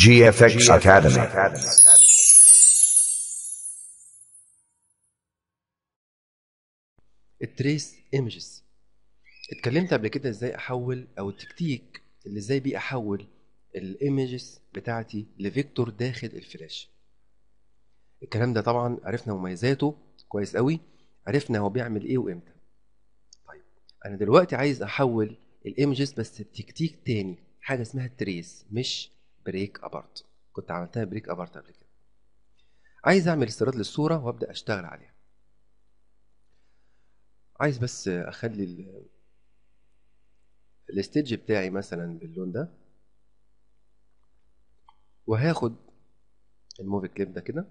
GFX Academy. التريس ايمجز اتكلمت قبل كده ازاي احول او التكتيك اللي ازاي بيه احول الايمجز بتاعتي لفيكتور داخل الفلاش الكلام ده طبعا عرفنا مميزاته كويس قوي عرفنا هو بيعمل ايه وامتى طيب انا دلوقتي عايز احول الايمجز بس بتكتيك تاني حاجه اسمها تريس مش بريك ابارت كنت عملتها بريك ابارت قبل كده عايز اعمل استيراد للصوره وابدا اشتغل عليها عايز بس اخلي ال- الستيج بتاعي مثلا باللون ده وهاخد الموفي كليب ده كده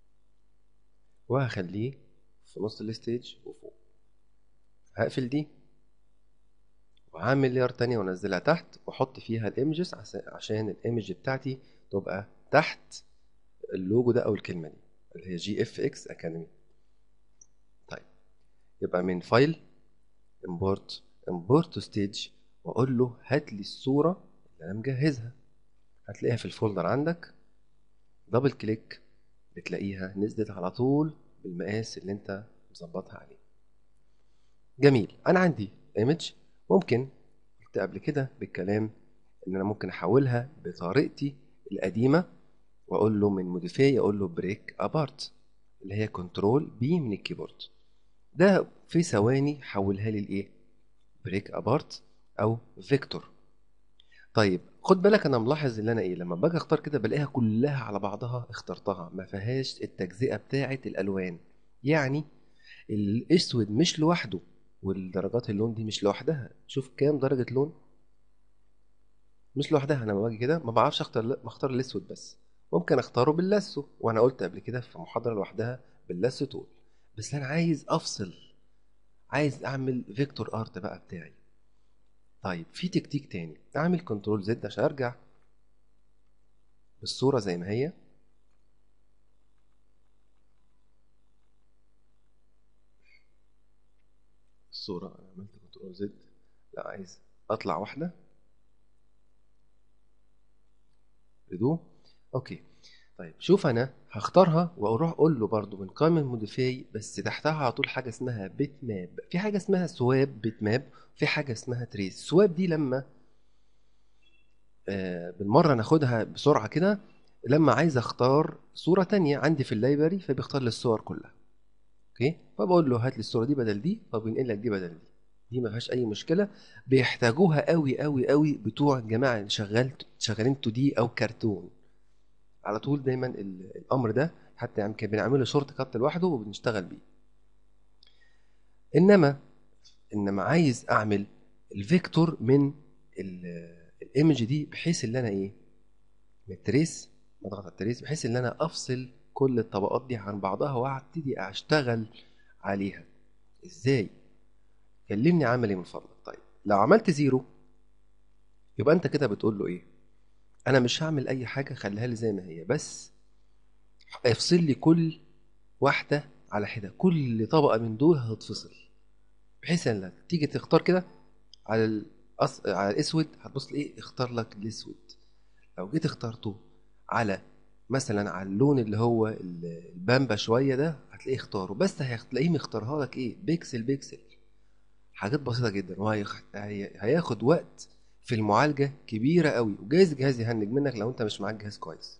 وهخليه في نص الستيج وفوق هقفل دي وهعمل لير تانية وانزلها تحت واحط فيها الايمجز عشان الايمج بتاعتي تبقى تحت اللوجو ده او الكلمه دي اللي هي جي اف اكس اكاديمي طيب يبقى من فايل امبورت امبورت تو ستيج واقول له هات لي الصوره اللي انا مجهزها هتلاقيها في الفولدر عندك دبل كليك بتلاقيها نزلت على طول بالمقاس اللي انت مظبطها عليه جميل انا عندي ايمج ممكن قلت قبل كده بالكلام ان انا ممكن احولها بطريقتي القديمه واقول له من موديفاي اقول له بريك ابارت اللي هي كنترول بي من الكيبورد ده في ثواني حولها لي لايه بريك ابارت او فيكتور طيب خد بالك انا ملاحظ ان انا ايه لما باجي اختار كده بلاقيها كلها على بعضها اخترتها ما فيهاش التجزئه بتاعه الالوان يعني الاسود مش لوحده والدرجات اللون دي مش لوحدها شوف كام درجه لون مش لوحدها انا لما باجي كده ما بعرفش اختار بختار الاسود بس ممكن اختاره باللاسو وانا قلت قبل كده في محاضره لوحدها باللاسو تول بس انا عايز افصل عايز اعمل فيكتور ارت بقى بتاعي طيب في تكتيك تاني اعمل كنترول زد عشان ارجع بالصوره زي ما هي الصوره انا عملت كنترول زد لا عايز اطلع واحده ريدو اوكي طيب شوف انا هختارها واروح اقول له برضو من قائمه موديفاي بس تحتها على طول حاجه اسمها بيت ماب في حاجه اسمها سواب بيت ماب في حاجه اسمها تريس سواب دي لما آه بالمره ناخدها بسرعه كده لما عايز اختار صوره تانية عندي في اللايبرري فبيختار لي الصور كلها اوكي فبقول له هات لي الصوره دي بدل دي فبينقل لك دي بدل دي دي ما فيهاش اي مشكله بيحتاجوها قوي قوي قوي بتوع الجماعه اللي شغال شغالين 2 دي او كرتون على طول دايما ال- الامر ده حتى يعني كان بنعمله شورت كات لوحده وبنشتغل بيه انما انما عايز اعمل الفيكتور من ال- الايمج دي بحيث ان انا ايه من التريس بضغط على التريس بحيث ان انا افصل كل الطبقات دي عن بعضها وابتدي اشتغل عليها ازاي كلمني عملي من فضلك طيب لو عملت زيرو يبقى انت كده بتقول له ايه انا مش هعمل اي حاجه خليها لي زي ما هي بس افصل لي كل واحده على حده كل طبقه من دول هتتفصل بحيث ان تيجي تختار كده على الأص... على الاسود هتبص ايه اختار لك الاسود لو جيت اخترته على مثلا على اللون اللي هو ال- البامبا شويه ده هتلاقيه اختاره بس هتلاقيه مختارها لك ايه بيكسل بيكسل حاجات بسيطه جدا وهياخد وقت في المعالجه كبيره قوي وجايز الجهاز يهنج منك لو انت مش معاك جهاز كويس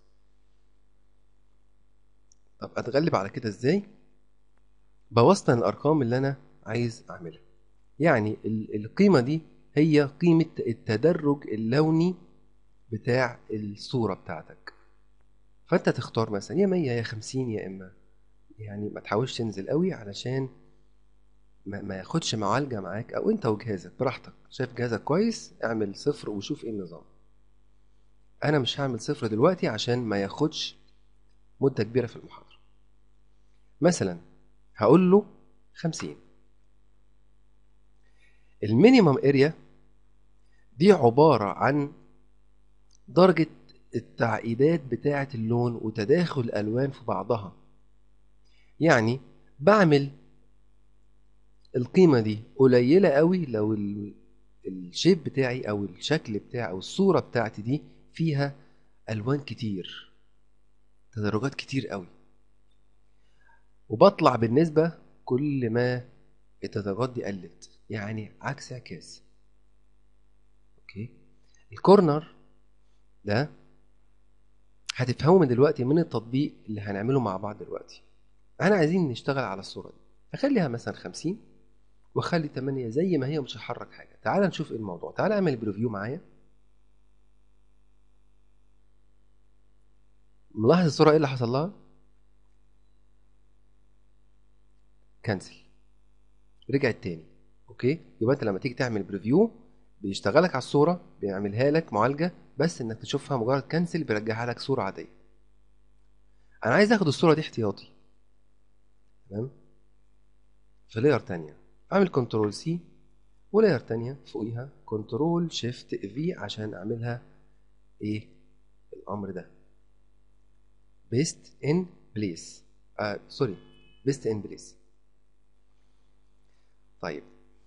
طب اتغلب على كده ازاي بوسطن الارقام اللي انا عايز اعملها يعني ال- القيمه دي هي قيمه التدرج اللوني بتاع الصوره بتاعتك فانت تختار مثلا يا 100 يا 50 يا اما يعني ما تحاولش تنزل قوي علشان ما, ما ياخدش معالجه معاك او انت وجهازك براحتك شايف جهازك كويس اعمل صفر وشوف ايه النظام انا مش هعمل صفر دلوقتي عشان ما ياخدش مده كبيره في المحاضره مثلا هقول له 50 المينيمم اريا دي عباره عن درجه التعقيدات بتاعه اللون وتداخل الالوان في بعضها يعني بعمل القيمة دي قليلة قوي لو ال- الشيب بتاعي او الشكل بتاعي او الصورة بتاعتي دي فيها الوان كتير تدرجات كتير قوي وبطلع بالنسبه كل ما التدرجات دي قلت يعني عكس اعكاس اوكي الكورنر ده هتفهموا من دلوقتي من التطبيق اللي هنعمله مع بعض دلوقتي احنا عايزين نشتغل على الصوره دي اخليها مثلا 50 واخلي 8 زي ما هي مش هحرك حاجه تعال نشوف ايه الموضوع تعال اعمل بريفيو معايا ملاحظ الصوره ايه اللي حصل لها كنسل رجعت تاني اوكي يبقى انت لما تيجي تعمل بريفيو بيشتغلك على الصوره بيعملها لك معالجه بس انك تشوفها مجرد كنسل بيرجعها لك صوره عاديه انا عايز اخد الصوره دي احتياطي تمام في لاير تانية اعمل كنترول سي ولاير تانية فوقيها كنترول شيفت في عشان اعملها ايه الامر ده بيست ان بليس آه سوري بيست ان بليس طيب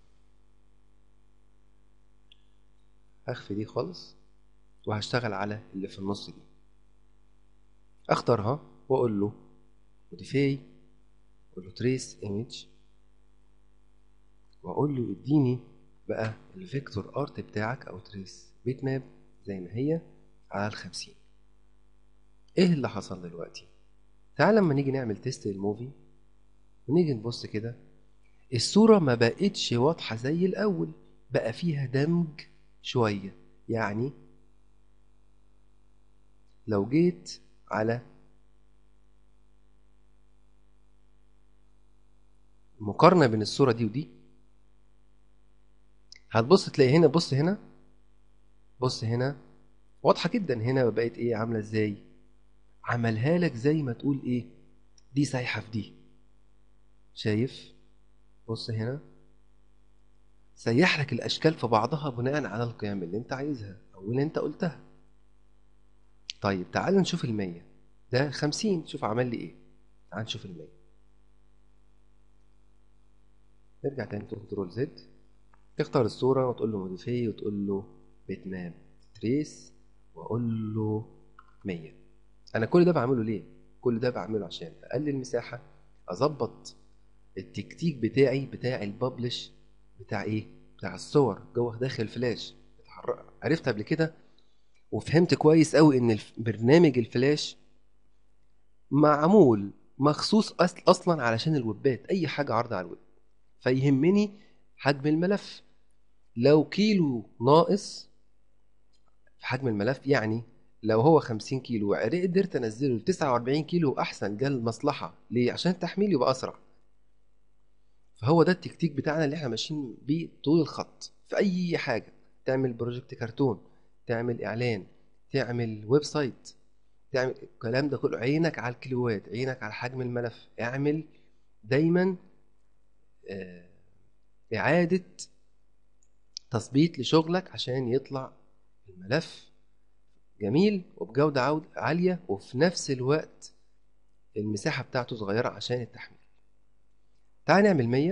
هخفي دي خالص وهشتغل على اللي في النص دي اختارها واقول له موديفاي اقول له تريس ايمج واقول له اديني بقى الفيكتور ارت بتاعك او تريس بيت ماب زي ما هي على الخمسين ايه اللي حصل دلوقتي تعال لما نيجي نعمل تيست للموفي ونيجي نبص كده الصورة ما بقتش واضحة زي الأول بقى فيها دمج شوية يعني لو جيت على مقارنة بين الصورة دي ودي هتبص تلاقي هنا بص هنا بص هنا واضحة جدا هنا بقت ايه عاملة ازاي عملها لك زي ما تقول ايه دي سايحة في دي شايف بص هنا سيح لك الاشكال في بعضها بناء على القيم اللي انت عايزها او اللي انت قلتها طيب تعال نشوف المية ده خمسين شوف عمل لي ايه تعال نشوف المية نرجع تاني كنترول زد تختار الصورة وتقول له موديفاي وتقول له بيت ماب تريس واقول له 100 انا كل ده بعمله ليه كل ده بعمله عشان اقلل المساحة اظبط التكتيك بتاعي بتاع الببلش بتاع ايه بتاع الصور جوه داخل فلاش عرفت قبل كده وفهمت كويس قوي ان برنامج الفلاش معمول مخصوص أصل اصلا علشان الويبات اي حاجه عرض على الويب فيهمني حجم الملف لو كيلو ناقص في حجم الملف يعني لو هو 50 كيلو قدرت انزله ل 49 كيلو احسن جه المصلحه ليه عشان التحميل يبقى اسرع فهو ده التكتيك بتاعنا اللي احنا ماشيين بيه طول الخط في اي حاجه تعمل بروجكت كرتون تعمل اعلان تعمل ويب سايت تعمل الكلام ده كله عينك على الكيلوات عينك على حجم الملف اعمل دايما اعاده تظبيط لشغلك عشان يطلع الملف جميل وبجوده عاليه وفي نفس الوقت المساحه بتاعته صغيره عشان التحميل تعال نعمل 100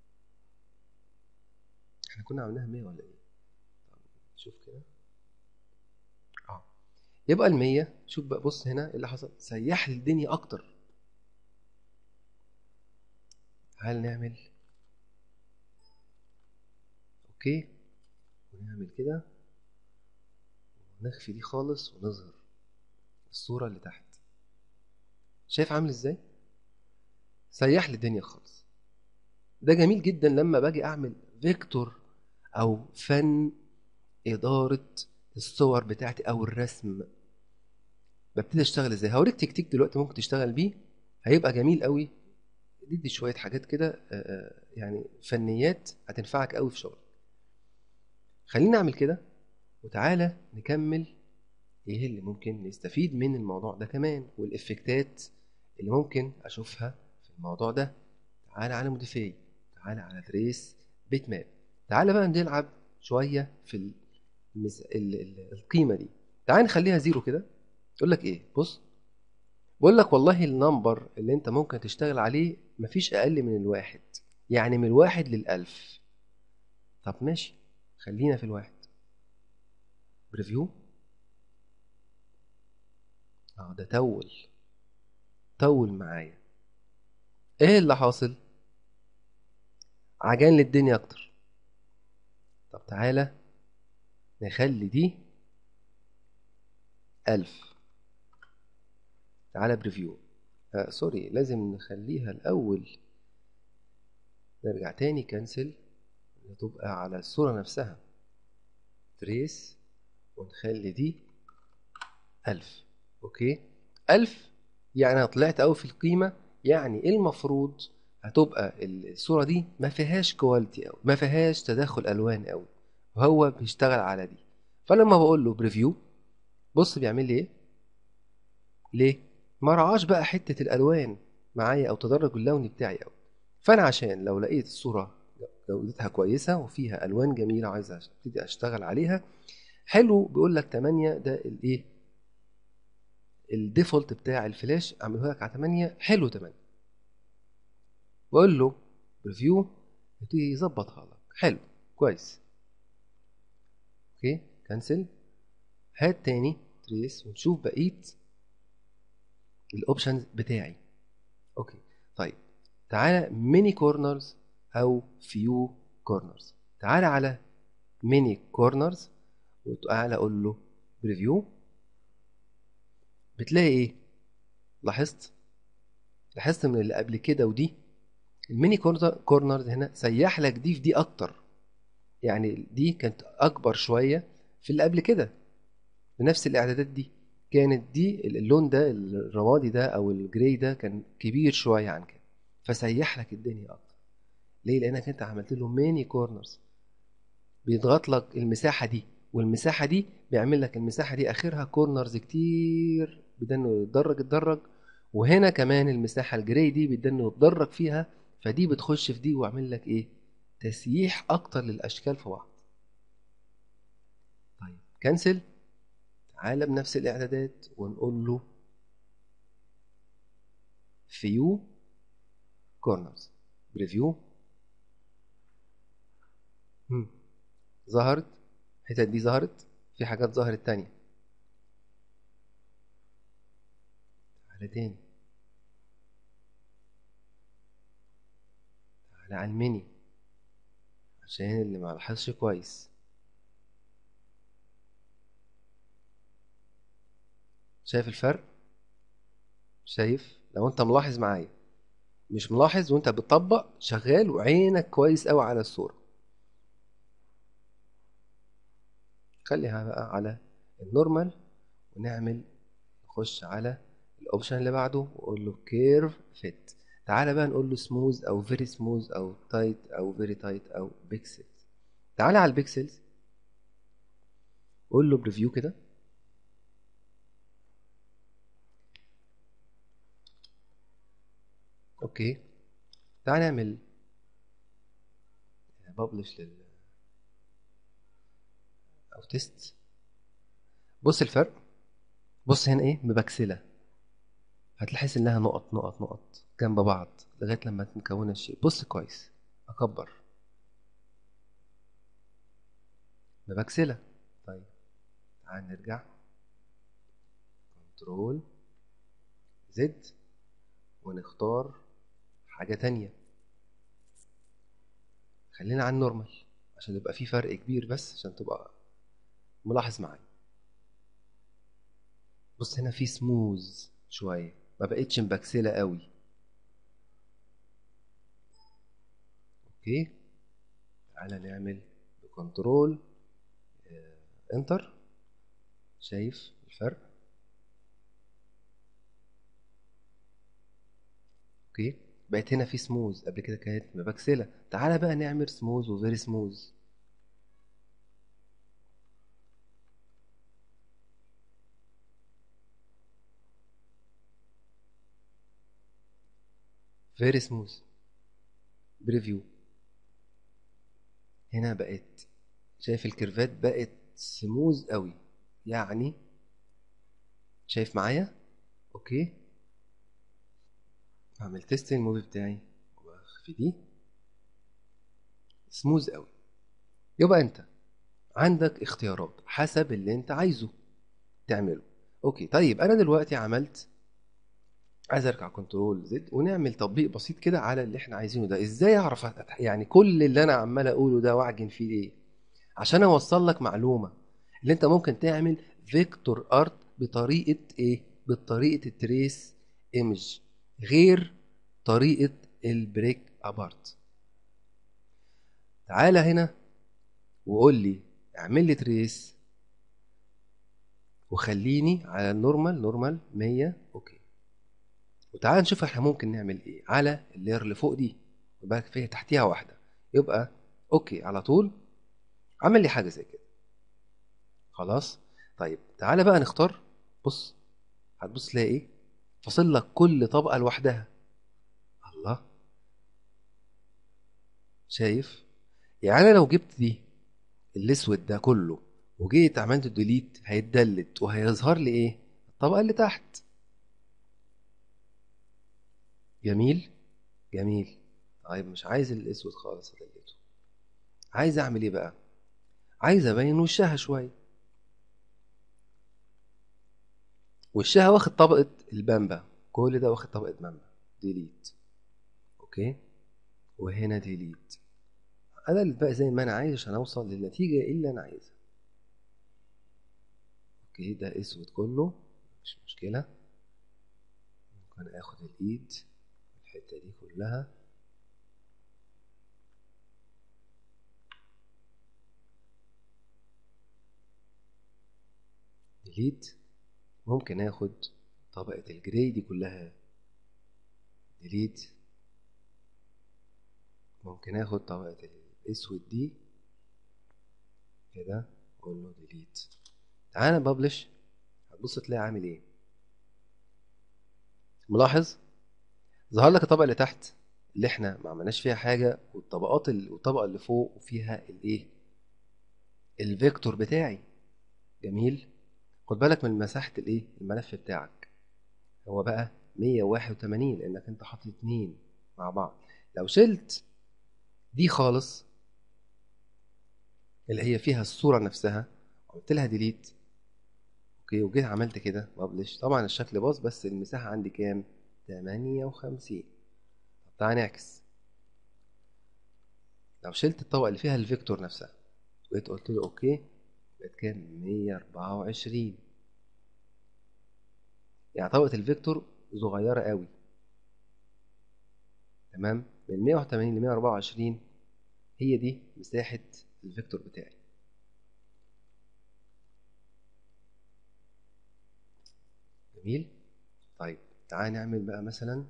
احنا كنا عملناها 100 ولا ايه شوف كده اه يبقى ال 100 شوف بقى بص هنا ايه اللي حصل سيح لي الدنيا اكتر تعال نعمل اوكي ونعمل كده ونخفي دي خالص ونظهر الصورة اللي تحت شايف عامل ازاي سيح لي الدنيا خالص ده جميل جدا لما باجي اعمل فيكتور او فن اداره الصور بتاعتي او الرسم ببتدي اشتغل ازاي هوريك تكتيك دلوقتي ممكن تشتغل بيه هيبقى جميل قوي ندي شويه حاجات كده يعني فنيات هتنفعك قوي في شغلك خلينا نعمل كده وتعالى نكمل ايه اللي ممكن نستفيد من الموضوع ده كمان والافكتات اللي ممكن اشوفها في الموضوع ده تعالى على موديفاي تعالى على تريس بيت ماب تعالى بقى نلعب شويه في المز... ال... ال... القيمه دي تعالى نخليها زيرو كده يقول لك ايه بص بقول لك والله النمبر اللي انت ممكن تشتغل عليه مفيش اقل من الواحد يعني من الواحد للالف طب ماشي خلينا في الواحد بريفيو اه ده تول تول معايا ايه اللي حاصل عجان للدنيا اكتر طب تعالى نخلي دي ألف تعالى بريفيو آه سوري لازم نخليها الأول نرجع تاني كنسل تبقى على الصورة نفسها تريس ونخلي دي ألف أوكي ألف يعني أنا طلعت أوي في القيمة يعني المفروض هتبقى الصورة دي ما فيهاش كواليتي أوي ما فيهاش تداخل ألوان أوي وهو بيشتغل على دي فلما بقول له بريفيو بص بيعمل لي ايه ليه ما رعاش بقى حته الالوان معايا او تدرج اللوني بتاعي قوي فانا عشان لو لقيت الصوره جودتها كويسه وفيها الوان جميله وعايز ابتدي اشتغل عليها حلو بيقول لك 8 ده الايه الديفولت بتاع الفلاش اعمله لك على 8 حلو 8 بقول له ريفيو يبتدي يظبطها لك حلو كويس اوكي كنسل هات تاني تريس ونشوف بقيه الاوبشنز بتاعي اوكي طيب تعالى ميني كورنرز او فيو كورنرز تعالى على ميني كورنرز وتعالى اقول له بريفيو بتلاقي ايه لاحظت لاحظت من اللي قبل كده ودي الميني كورنرز هنا سيح لك دي في دي اكتر يعني دي كانت اكبر شويه في اللي قبل كده بنفس الاعدادات دي كانت دي اللون ده الرمادي ده او الجراي ده كان كبير شويه عن كده فسيح لك الدنيا اكتر ليه لانك انت عملت له ميني كورنرز بيضغط لك المساحه دي والمساحه دي بيعمل لك المساحه دي اخرها كورنرز كتير بدا انه يتدرج يتدرج وهنا كمان المساحه الجراي دي بدا انه يتدرج فيها فدي بتخش في دي واعمل لك ايه تسييح اكتر للاشكال في بعض طيب كنسل تعالى بنفس الاعدادات ونقول له فيو كورنرز بريفيو ظهرت الحتت دي ظهرت في حاجات ظهرت تانية تعالى تاني تعالى على الميني عشان اللي ما لاحظش كويس شايف الفرق شايف لو انت ملاحظ معايا مش ملاحظ وانت بتطبق شغال وعينك كويس قوي على الصوره خليها بقى على النورمال ونعمل نخش على الاوبشن اللي بعده واقول له كيرف فيت تعالى بقى نقول له سموز او فيري سموز او تايت او فيري تايت او بيكسلز تعالى على البيكسلز قول له بريفيو كده اوكي تعال نعمل ببلش لل او تيست بص الفرق بص هنا ايه مبكسله هتلاحظ انها نقط نقط نقط جنب بعض لغايه لما تكون الشيء بص كويس اكبر مبكسله طيب تعال نرجع كنترول زد ونختار حاجة تانية خلينا على النورمال عشان يبقى في فرق كبير بس عشان تبقى ملاحظ معايا بص هنا في سموز شوية ما بقتش مبكسلة قوي اوكي تعالى نعمل بكنترول انتر شايف الفرق اوكي بقت هنا في سموز قبل كده كانت مبكسله تعالى بقى نعمل سموز وفيري سموز فيري سموز بريفيو هنا بقت شايف الكيرفات بقت سموز قوي يعني شايف معايا اوكي هعمل تيست الموفي بتاعي واخفي دي سموز قوي يبقى انت عندك اختيارات حسب اللي انت عايزه تعمله اوكي طيب انا دلوقتي عملت عايز ارجع كنترول زد ونعمل تطبيق بسيط كده على اللي احنا عايزينه ده ازاي اعرف أت- يعني كل اللي انا عمال اقوله ده واعجن فيه ليه عشان اوصل لك معلومه اللي انت ممكن تعمل فيكتور ارت بطريقه ايه بطريقه التريس ايمج غير طريقه البريك ابارت تعالى هنا وقول لي اعمل لي تريس وخليني على النورمال نورمال 100 اوكي وتعالى نشوف احنا ممكن نعمل ايه على اللير اللي فوق دي يبقى فيها تحتيها واحده يبقى اوكي على طول عمل لي حاجه زي كده خلاص طيب تعالى بقى نختار بص هتبص تلاقي ايه فاصل لك كل طبقه لوحدها الله شايف يعني انا لو جبت دي الاسود ده كله وجيت عملت ديليت هيتدلت وهيظهر لي ايه الطبقه اللي تحت جميل جميل طيب مش عايز الاسود خالص ادلته عايز اعمل ايه بقى عايز ابين وشها شويه وشها واخد طبقه البامبا كل ده واخد طبقه بامبا ديليت اوكي وهنا ديليت ادلت بقى زي ما انا عايز عشان اوصل للنتيجه اللي انا عايزها اوكي ده اسود كله مش مشكله ممكن اخد الايد الحته دي كلها ديليت ممكن اخد طبقة الجراي دي كلها ديليت ممكن اخد طبقة الاسود دي كده اقول له ديليت تعالى ببلش هتبص تلاقي عامل ايه ملاحظ ظهر لك الطبقة اللي تحت اللي احنا ما عملناش فيها حاجة والطبقات ال- والطبقة اللي فوق وفيها الايه الفيكتور بتاعي جميل خد بالك من مساحة الايه الملف بتاعك هو بقى 181 لانك انت حاطط اتنين مع بعض لو شلت دي خالص اللي هي فيها الصورة نفسها وقلت لها ديليت اوكي وجيت عملت كده ببلش طبعا الشكل باظ بس المساحة عندي كام 58 طب تعالى نعكس لو شلت الطبقة اللي فيها الفيكتور نفسها وجيت قلت له اوكي بقت كام 124 يعني طبقة الفيكتور صغيرة قوي تمام من 180 ل 124 هي دي مساحة الفيكتور بتاعي جميل طيب تعالى نعمل بقى مثلا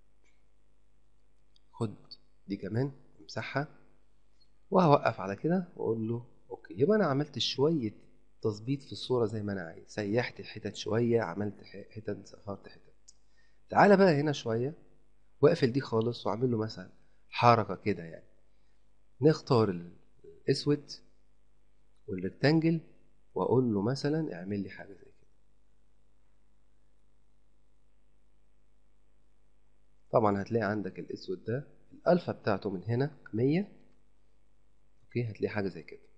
خد دي كمان امسحها وهوقف على كده واقول له اوكي يبقى انا عملت شويه تظبيط في الصوره زي ما انا عايز سيحت الحتت شويه عملت ح- حتت صغرت حتت تعالى بقى هنا شويه واقفل دي خالص واعمل له مثلا حركه كده يعني نختار ال- الاسود والريكتانجل واقول له مثلا اعمل لي حاجه زي كده طبعا هتلاقي عندك الاسود ده الالفا بتاعته من هنا 100 اوكي هتلاقي حاجه زي كده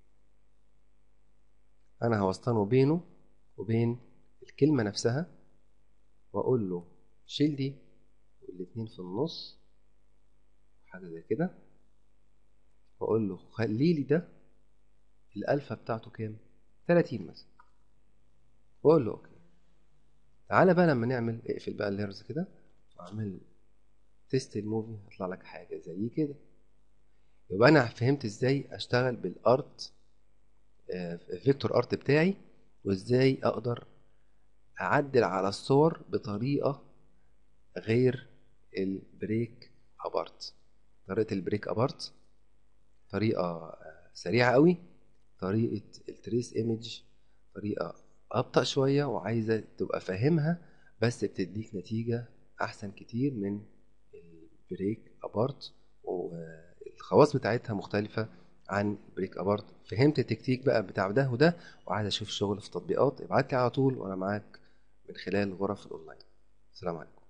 انا هوسطنه بينه وبين الكلمه نفسها واقول له شيل دي والاتنين في النص حاجه زي كده واقول له خلي لي ده الالفا بتاعته كام 30 مثلا واقول له اوكي تعالى بقى لما نعمل اقفل بقى الهيرز كده واعمل تيست الموفي هيطلع لك حاجه زي كده يبقى انا فهمت ازاي اشتغل بالارت الفيكتور ارت بتاعي وازاي اقدر اعدل على الصور بطريقه غير البريك ابارت طريقه البريك ابارت طريقه آه، سريعه قوي طريقه التريس ايمج طريقه ابطا شويه وعايزه تبقى فاهمها بس بتديك نتيجه احسن كتير من البريك ابارت والخواص بتاعتها مختلفه عن البريك ابارت فهمت التكتيك بقى بتاع ده وده وعايز اشوف شغل في تطبيقات ابعت لي على طول وانا معاك من خلال غرف الاونلاين السلام عليكم